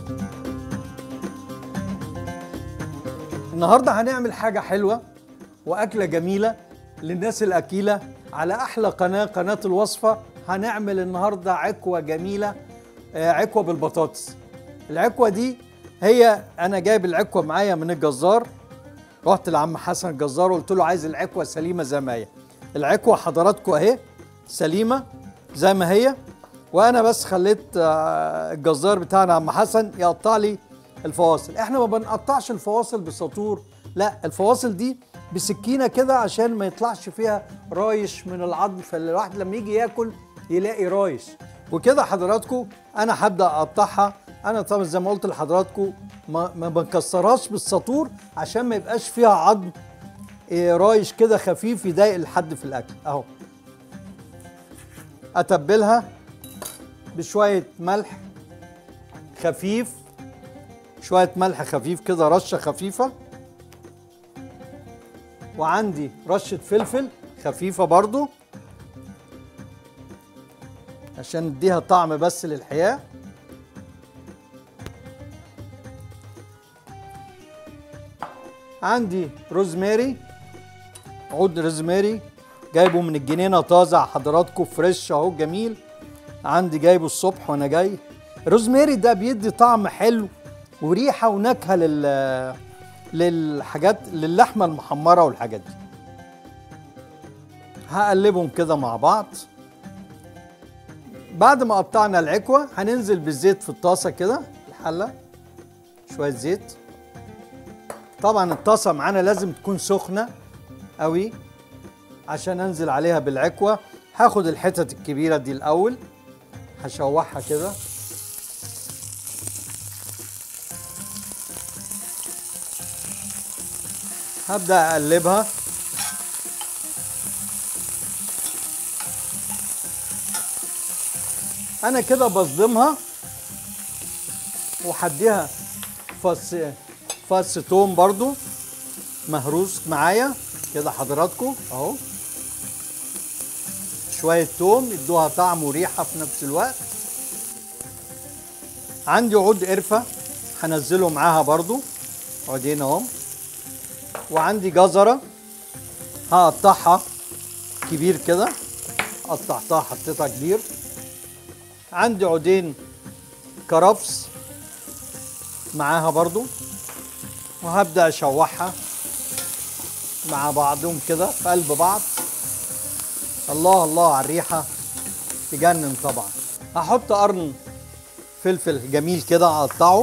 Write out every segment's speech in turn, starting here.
النهارده هنعمل حاجة حلوة وأكلة جميلة للناس الأكيلة على أحلى قناة قناة الوصفة هنعمل النهارده عكوة جميلة آه، عكوة بالبطاطس العكوة دي هي أنا جايب العكوة معايا من الجزار رحت لعم حسن الجزار وقلت له عايز العكوة سليمة زي ما هي العكوة حضراتكم أهي سليمة زي ما هي وأنا بس خليت آه، الجزار بتاعنا عم حسن يقطع لي الفواصل احنا ما بنقطعش الفواصل بسطور لا الفواصل دي بسكينه كده عشان ما يطلعش فيها رايش من العظم فالواحد لما يجي ياكل يلاقي رايش وكده حضراتكم انا هبدا اقطعها انا طبعا زي ما قلت لحضراتكم ما, ما بنكسرهاش بالسطور عشان ما يبقاش فيها عظم إيه، رايش كده خفيف يضايق الحد في الاكل اهو اتبلها بشويه ملح خفيف شوية ملح خفيف كده رشة خفيفة وعندي رشة فلفل خفيفة برضو عشان اديها طعم بس للحياة عندي روزماري عود روزماري جايبه من الجنينة طازة حضراتكم فريش اهو جميل عندي جايبه الصبح وانا جاي روزماري ده بيدي طعم حلو وريحه ونكهه لل للحاجات للحمه المحمره والحاجات دي هقلبهم كده مع بعض بعد ما قطعنا العكوه هننزل بالزيت في الطاسه كده الحله شويه زيت طبعا الطاسه معانا لازم تكون سخنه قوي عشان انزل عليها بالعكوه هاخد الحتت الكبيره دي الاول هشوحها كده هبدأ أقلبها أنا كده بصدمها وهديها فص فص توم برضو مهروس معايا كده حضراتكم أهو شوية توم يدوها طعم وريحة في نفس الوقت عندي عود قرفة هنزله معاها برضو عودين اهم وعندي جزرة هقطعها كبير كده قطعتها حطيتها كبير عندي عودين كرفس معاها برضو وهبدأ أشوحها مع بعضهم كده في قلب بعض الله الله على الريحة تجنن طبعا هحط قرن فلفل جميل كده أقطعه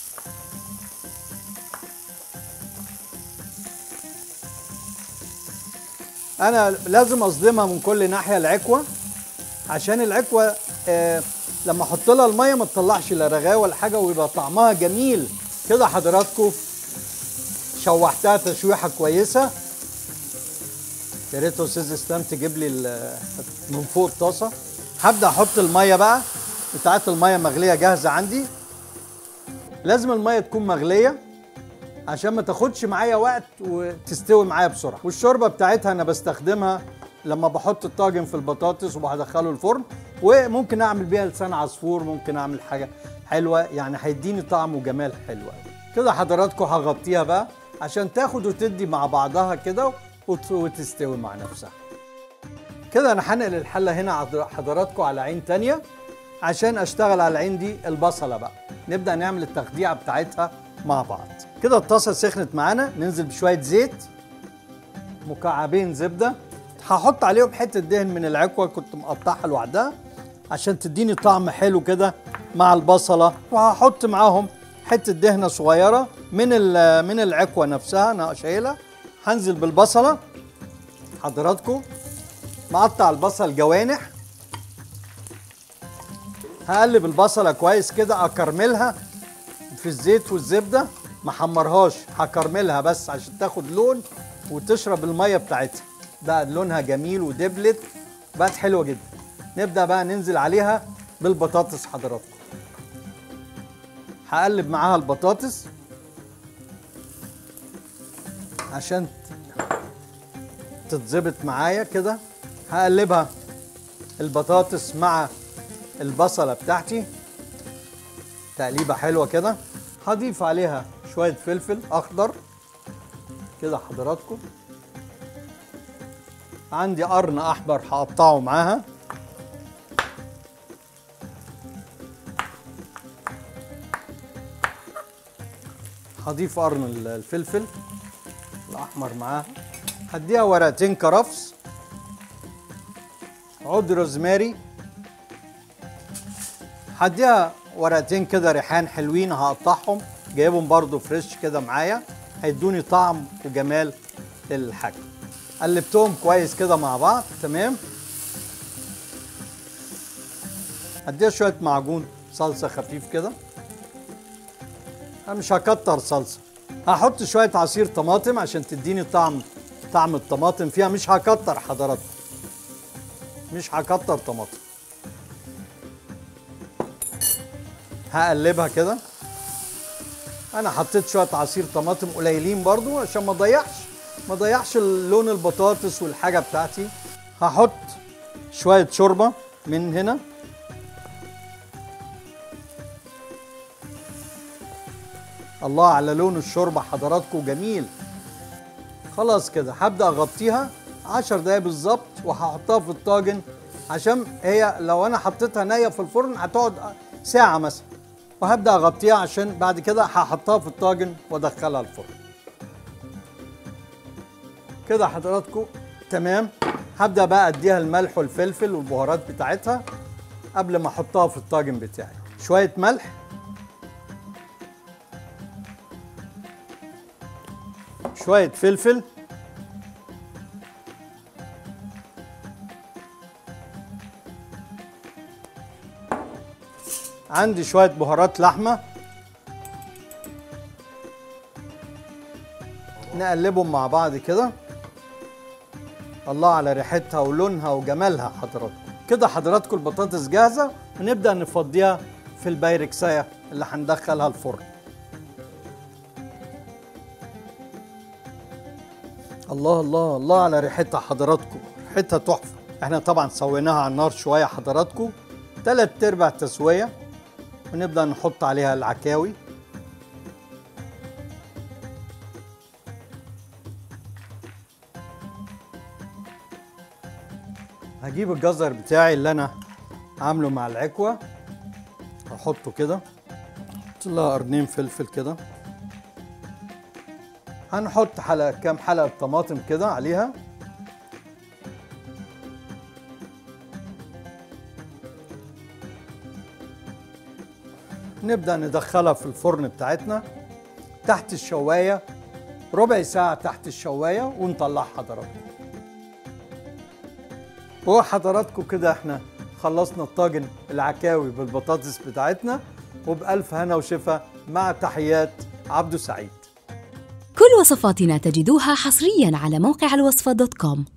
انا لازم اصدمها من كل ناحيه العكوه عشان العكوه آه لما احط لها الميه ما تطلعش لا رغاوه ولا حاجه ويبقى طعمها جميل كده حضراتكم شوحتها تشويحه كويسه يا ريت استاذ اسلام تجيب لي ال- من فوق الطاسه هبدا احط الميه بقى بتاعت الميه مغليه جاهزه عندي لازم الميه تكون مغليه عشان ما تاخدش معايا وقت وتستوي معايا بسرعه والشوربه بتاعتها انا بستخدمها لما بحط الطاجن في البطاطس وبدخله الفرن وممكن اعمل بيها لسان عصفور ممكن اعمل حاجه حلوه يعني هيديني طعم وجمال حلو أوي. كده حضراتكم هغطيها بقى عشان تاخد وتدي مع بعضها كده وت- وتستوي مع نفسها كده انا هنقل الحله هنا عض- حضراتكم على عين تانية عشان اشتغل على العين دي البصله بقى نبدا نعمل التخديعه بتاعتها مع بعض كده الطاسه سخنت معانا ننزل بشويه زيت مكعبين زبده هحط عليهم حته دهن من العكوه كنت مقطعها لوحدها عشان تديني طعم حلو كده مع البصله وهحط معاهم حته دهنه صغيره من ال- من العكوه نفسها انا شايلها هنزل بالبصله حضراتكم مقطع البصل جوانح هقلب البصله كويس كده اكرملها في الزيت والزبده ما حمرهاش هكرملها بس عشان تاخد لون وتشرب الميه بتاعتها بقى لونها جميل ودبلت بقت حلوه جدا نبدا بقى ننزل عليها بالبطاطس حضراتكم هقلب معاها البطاطس عشان تتظبط معايا كده هقلبها البطاطس مع البصله بتاعتي تقليبه حلوه كده هضيف عليها شويه فلفل اخضر كده حضراتكم عندي قرن احمر هقطعه معاها هضيف قرن الفلفل الاحمر معاها هديها ورقتين كرفس عود روزماري هديها ورقتين كده ريحان حلوين هقطعهم جايبهم برضو فريش كده معايا هيدوني طعم وجمال للحاجة قلبتهم كويس كده مع بعض تمام هديها شوية معجون صلصة خفيف كده انا مش هكتر صلصة هحط شوية عصير طماطم عشان تديني طعم طعم الطماطم فيها مش هكتر حضراتكم مش هكتر طماطم هقلبها كده انا حطيت شويه عصير طماطم قليلين برضو عشان ما اضيعش ما اضيعش لون البطاطس والحاجه بتاعتي هحط شويه شوربه من هنا الله على لون الشوربه حضراتكم جميل خلاص كده هبدا اغطيها عشر دقايق بالظبط وهحطها في الطاجن عشان هي لو انا حطيتها نيه في الفرن هتقعد ساعه مثلا وهبدا اغطيها عشان بعد كده هحطها في الطاجن وادخلها الفرن كده حضراتكم تمام هبدا بقى اديها الملح والفلفل والبهارات بتاعتها قبل ما احطها في الطاجن بتاعي شويه ملح شويه فلفل عندي شويه بهارات لحمه نقلبهم مع بعض كده الله على ريحتها ولونها وجمالها حضراتكم كده حضراتكم البطاطس جاهزه ونبدا نفضيها في البايركسايه اللي هندخلها الفرن الله الله الله على ريحتها حضراتكم ريحتها تحفه احنا طبعا سويناها على النار شويه حضراتكم تلات ارباع تسويه ونبدا نحط عليها العكاوي هجيب الجزر بتاعي اللي انا عامله مع العكوه احطه كده احط لها قرنين فلفل كده هنحط حلقه كام حلقه طماطم كده عليها نبدا ندخلها في الفرن بتاعتنا تحت الشوايه ربع ساعه تحت الشوايه ونطلعها حضراتكم هو حضراتكم كده احنا خلصنا الطاجن العكاوي بالبطاطس بتاعتنا وبألف هنا وشفا مع تحيات عبدو سعيد كل وصفاتنا تجدوها حصريا على موقع الوصفة دوت كوم